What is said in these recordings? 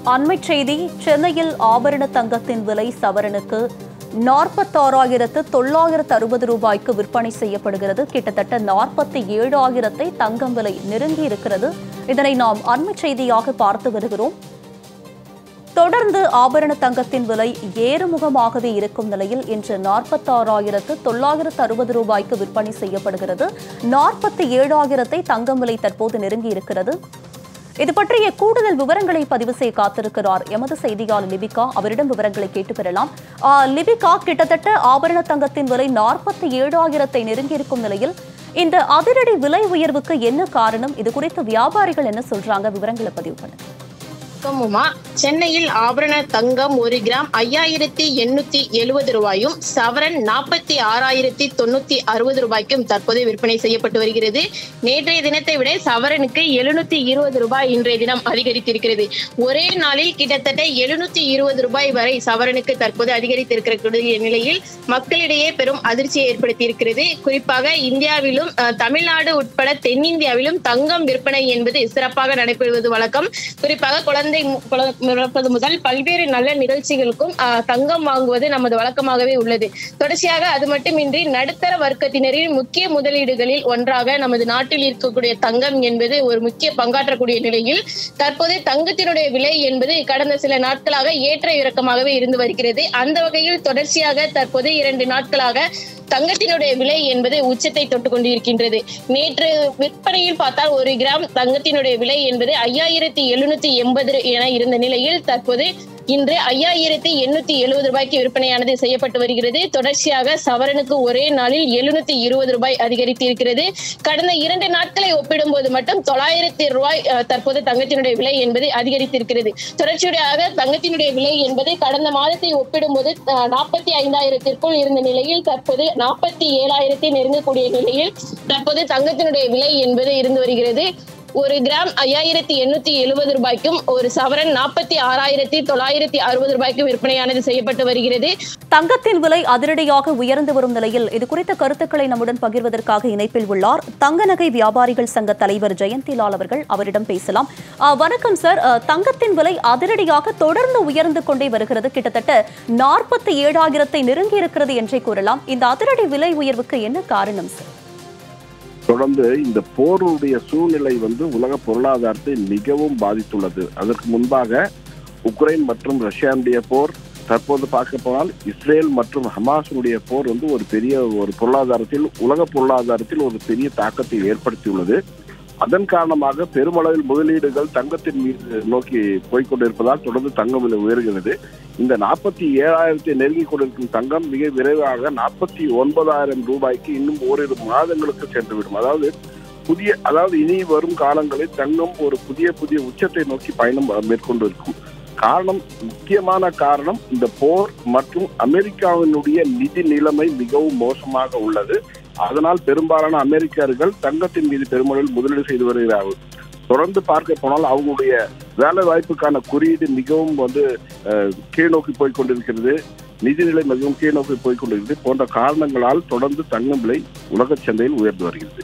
அண்மைச் செய்தி சென்னையில் ஆபரண தங்கத்தின் விலை சவரனுக்கு நாற்பத்தாறாயிரத்து தொள்ளாயிரத்து அறுபது ரூபாய்க்கு விற்பனை செய்யப்படுகிறது கிட்டத்தட்ட நாற்பத்தி ஏழாயிரத்தை தங்கம் விலை நெருங்கி இருக்கிறது இதனை நாம் அண்மைச் செய்தியாக பார்த்து வருகிறோம் தொடர்ந்து ஆபரண தங்கத்தின் விலை ஏறுமுகமாகவே இருக்கும் நிலையில் இன்று நாற்பத்தாறாயிரத்து தொள்ளாயிரத்து அறுபது ரூபாய்க்கு விற்பனை செய்யப்படுகிறது நாற்பத்தி ஏழாயிரத்தை தங்கம் விலை தற்போது நெருங்கி இருக்கிறது இது பற்றிய கூடுதல் விவரங்களை பதிவு செய்ய காத்திருக்கிறார் எமது செய்தியாளர் லிபிகா அவரிடம் விவரங்களை கேட்டு பெறலாம் ஆ, லிபிகா கிட்டத்தட்ட ஆபரண தங்கத்தின் விலை நாற்பத்தி ஏழாயிரத்தை நெருங்கியிருக்கும் நிலையில் இந்த அதிரடி விலை உயர்வுக்கு என்ன காரணம் இது குறித்து வியாபாரிகள் என்ன சொல்றாங்க விவரங்களை பதிவு பண்ணுங்க வணக்கமுமா சென்னையில் ஆபரண தங்கம் ஒரு கிராம் ஐயாயிரத்தி எண்ணூத்தி எழுபது ரூபாயும் சவரன் நாற்பத்தி ஆறாயிரத்தி தொண்ணூத்தி அறுபது ரூபாய்க்கும் தற்போது விற்பனை செய்யப்பட்டு வருகிறது நேற்றைய தினத்தை விட சவரனுக்கு எழுநூத்தி இருபது ரூபாய் இன்றைய தினம் அதிகரித்திருக்கிறது ஒரே நாளில் கிட்டத்தட்ட எழுநூத்தி இருபது ரூபாய் வரை சவரனுக்கு தற்போது அதிகரித்திருக்கக்கூடிய நிலையில் மக்களிடையே பெரும் அதிர்ச்சியை ஏற்படுத்தியிருக்கிறது குறிப்பாக இந்தியாவிலும் அஹ், தமிழ்நாடு உட்பட தென்னிந்தியாவிலும் தங்கம் விற்பனை என்பது சிறப்பாக நடைபெறுவது வழக்கம் குறிப்பாக குழந்தை மு- குழ- பிறப்பது முதல் பல்வேறு நல்ல நிகழ்ச்சிகளுக்கும் ஆஹ், தங்கம் வாங்குவது நமது வழக்கமாகவே உள்ளது தொடர்ச்சியாக அது மட்டுமின்றி நடுத்தர வர்க்கத்தினரின் முக்கிய முதலீடுகளில் ஒன்றாக நமது நாட்டில் இருக்கக்கூடிய தங்கம் என்பது ஒரு முக்கிய பங்காற்றக்கூடிய நிலையில் தற்போது தங்கத்தினுடைய விலை என்பது கடந்த சில நாட்களாக ஏற்ற இறக்கமாகவே இருந்து வருகிறது அந்த வகையில் தொடர்ச்சியாக தற்போது இரண்டு நாட்களாக தங்கத்தினுடைய விலை என்பது உச்சத்தை தொட்டு கொண்டிருக்கின்றது நேற்று விற்பனையில் பார்த்தால் ஒரு கிராம் தங்கத்தினுடைய விலை என்பது ஐயாயிரத்தி எழுநூத்தி எண்பது என இருந்த நிலையில் தற்போது இன்று ஐயாயிரத்தி எண்ணூத்தி எழுபது ரூபாய்க்கு விற்பனையானது செய்யப்பட்டு வருகிறது தொடர்ச்சியாக சவரனுக்கு ஒரே நாளில் எழுநூத்தி இருபது ரூபாய் அதிகரித்திருக்கிறது கடந்த இரண்டு நாட்களை ஒப்பிடும்போது மட்டும் தொள்ளாயிரத்தி ரூபாய் அஹ், தற்போது தங்கத்தினுடைய விலை என்பது அதிகரித்திருக்கிறது தொடர்ச்சியாக தங்கத்தினுடைய விலை என்பது கடந்த மாதத்தை ஒப்பிடும்போது நாற்பத்தி ஐந்தாயிரத்திற்குள் இருந்த நிலையில் தற்போது நாற்பத்தி ஏழாயிரத்தை நெருங்கக்கூடிய நிலையில் தற்போது தங்கத்தினுடைய விலை என்பது இருந்து வருகிறது ஒரு கிராம் ஐயாயிரத்தி எண்ணூத்தி எழுபது ரூபாய்க்கும் ஒரு சவரன் நாற்பத்தி ஆறாயிரத்தி தொள்ளாயிரத்தி அறுபது ரூபாய்க்கும் விற்பனையானது செய்யப்பட்டு வருகிறது தங்கத்தின் விலை அதிரடியாக உயர்ந்து வரும் நிலையில் இது குறித்த கருத்துக்களை நம்முடன் பகிர்வதற்காக இணைப்பில் உள்ளார் தங்க நகை வியாபாரிகள் சங்க தலைவர் ஜெயந்திலால் அவர்கள் அவரிடம் பேசலாம் ஆ, வணக்கம் சார் ஆ, தங்கத்தின் விலை அதிரடியாக தொடர்ந்து உயர்ந்து கொண்டே வருகிறது கிட்டத்தட்ட நாற்பத்தி ஏழாயிரத்தை நெருங்கி இருக்கிறது என்றே கூறலாம் இந்த அதிரடி விலை உயர்வுக்கு என்ன காரணம் சார் தொடர்ந்து இந்த போருடைய சூழ்நிலை வந்து உலக பொருளாதாரத்தை மிகவும் பாதித்துள்ளது அதற்கு முன்பாக உக்ரைன் மற்றும் ரஷ்யாவுடைய போர் தற்போது பார்க்க போனால் இஸ்ரேல் மற்றும் ஹமாஸுடைய போர் வந்து ஒரு பெரிய ஒரு பொருளாதாரத்தில் உலக பொருளாதாரத்தில் ஒரு பெரிய தாக்கத்தை ஏற்படுத்தியுள்ளது அதன் காரணமாக பெருமளவில் முதலீடுகள் தங்கத்தின் மீது நோக்கி போய்க்கொண்டிருப்பதால் தொடர்ந்து தங்கம் விலை உயர்கிறது இந்த நாற்பத்தி ஏழாயிரத்தை நெருங்கி கொண்டிருக்கும் தங்கம் மிக விரைவாக நாற்பத்தி ஒன்பதாயிரம் ரூபாய்க்கு இன்னும் ஓரிரு மாதங்களுக்கு சென்றுவிடும் அதாவது புதிய அதாவது இனி வரும் காலங்களில் தங்கம் ஒரு புதிய புதிய உச்சத்தை நோக்கி பயணம் மேற்கொண்டு இருக்கும் காரணம் முக்கியமான காரணம் இந்த போர் மற்றும் அமெரிக்காவினுடைய நிதி நிலைமை மிகவும் மோசமாக உள்ளது அதனால் பெரும்பாலான அமெரிக்கர்கள் தங்கத்தின் மீது பெருமளவில் முதலீடு செய்து வருகிறார்கள் தொடர்ந்து பார்க்க போனால் அவங்களுடைய வேலை வாய்ப்புக்கான குறியீடு மிகவும் வந்து அஹ், கீழ்நோக்கி போய் கொண்டிருக்கிறது நிதிநிலை மிகவும் கீழ்நோக்கி போய் கொண்டிருக்கிறது போன்ற காரணங்களால் தொடர்ந்து தங்கம் விலை உலக சந்தையில் உயர்ந்து வருகிறது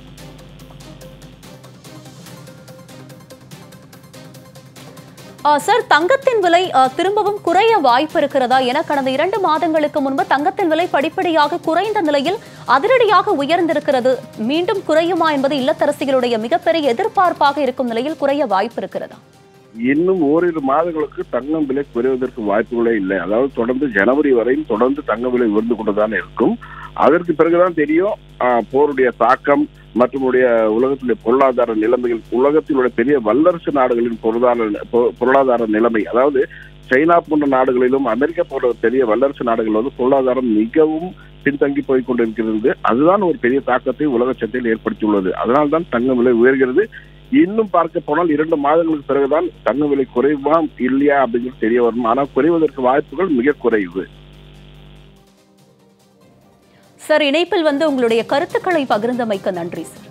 ஆ, சார் தங்கத்தின் விலை ஆ, திரும்பவும் குறைய வாய்ப்பு இருக்கிறதா என கடந்த இரண்டு மாதங்களுக்கு முன்பு தங்கத்தின் விலை படிப்படியாக குறைந்த நிலையில் அதிரடியாக உயர்ந்திருக்கிறது மீண்டும் குறையுமா என்பது இல்லத்தரசிகளுடைய மிகப்பெரிய எதிர்பார்ப்பாக இருக்கும் நிலையில் குறைய வாய்ப்பு இருக்கிறதா இன்னும் ஓரிரு மாதங்களுக்கு தங்கம் விலை குறைவதற்கு வாய்ப்புகளே இல்லை அதாவது தொடர்ந்து ஜனவரி வரையும் தொடர்ந்து தங்க விலை உயர்ந்து கொண்டுதான் இருக்கும் அதற்கு பிறகுதான் தெரியும் ஆஹ், போருடைய தாக்கம் மற்றும் உடைய உலகத்துடைய பொருளாதார நிலைமைகள் உலகத்தினுடைய பெரிய வல்லரசு நாடுகளின் பொருளாதார பொ- பொருளாதார நிலைமை அதாவது சைனா போன்ற நாடுகளிலும் அமெரிக்கா போன்ற பெரிய வல்லரசு நாடுகள் வந்து பொருளாதாரம் மிகவும் பின்தங்கி போய் கொண்டிருக்கிறது அதுதான் ஒரு பெரிய தாக்கத்தை உலக சந்தையில் ஏற்படுத்தியுள்ளது அதனால்தான் தங்கம் விலை உயர்கிறது இன்னும் பார்க்க போனால் இரண்டு மாதங்களுக்கு பிறகுதான் தங்க விலை குறைவா இல்லையா அப்படிங்கிறது தெரிய வரும் ஆனால் குறைவதற்கு வாய்ப்புகள் மிக குறைவு சார் இணைப்பில் வந்து உங்களுடைய கருத்துக்களை பகிர்ந்தமைக்க நன்றி சார்